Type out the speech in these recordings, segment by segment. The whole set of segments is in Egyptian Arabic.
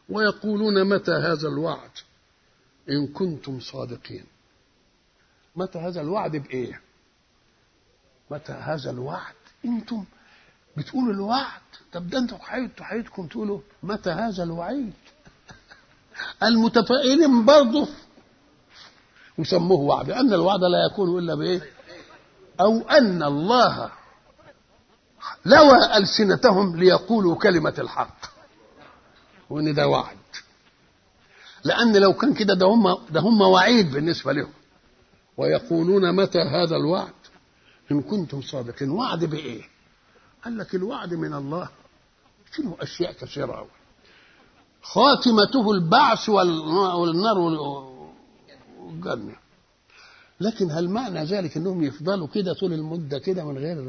ويقولون متى هذا الوعد إن كنتم صادقين متى هذا الوعد بإيه متى هذا الوعد انتم بتقولوا الوعد طب ده انتوا حياتكم حياتكم تقولوا متى هذا الوعيد المتفائلين برضه وسموه وعد لأن الوعد لا يكون إلا بإيه أو أن الله لوى ألسنتهم ليقولوا كلمة الحق وإن ده وعد لأن لو كان كده ده هم ده هم وعيد بالنسبة لهم ويقولون متى هذا الوعد إن كنتم صادقين وعد بإيه؟ قال لك الوعد من الله فيه أشياء كثيرة أوي خاتمته البعث والنار والجنة لكن هل معنى ذلك انهم يفضلوا كده طول المده كده من غير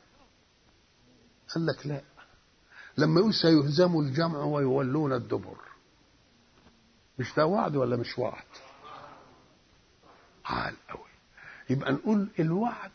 قال لك لا لما يقول سيهزم الجمع ويولون الدبر مش ده وعد ولا مش وعد عال قوي يبقى نقول الوعد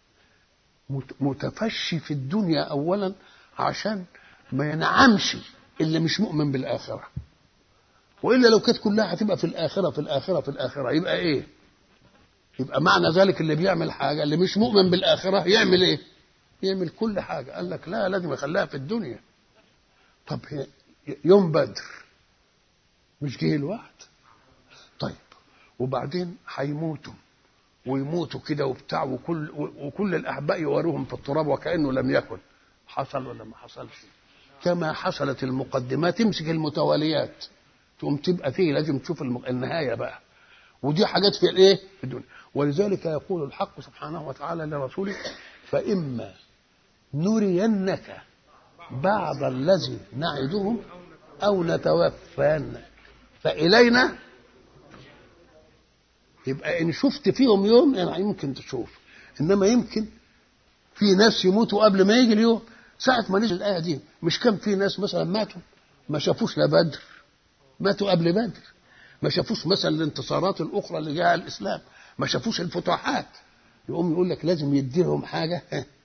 متفشي في الدنيا اولا عشان ما ينعمش اللي مش مؤمن بالاخره والا لو كانت كلها هتبقى في الاخره في الاخره في الاخره يبقى ايه يبقى معنى ذلك اللي بيعمل حاجه اللي مش مؤمن بالاخره يعمل ايه يعمل كل حاجه قال لك لا لازم يخليها في الدنيا طب يوم بدر مش جه الوعد طيب وبعدين هيموتوا ويموتوا كده وبتاع وكل وكل الاحباء يواروهم في التراب وكانه لم يكن حصل ولا ما حصلش كما حصلت المقدمات تمسك المتواليات تقوم تبقى فيه لازم تشوف النهايه بقى ودي حاجات في الايه في الدنيا ولذلك يقول الحق سبحانه وتعالى لرسوله فاما نرينك بعض الذي نعدهم او نتوفينك فالينا يبقى ان شفت فيهم يوم يعني يمكن تشوف انما يمكن في ناس يموتوا قبل ما يجي اليوم ساعة ما نزل الآية دي مش كان في ناس مثلا ماتوا ما شافوش لا بدر ماتوا قبل بدر ما شافوش مثلا الانتصارات الأخرى اللي جاء الإسلام ما شافوش الفتوحات يقوم يقول لك لازم يديلهم حاجة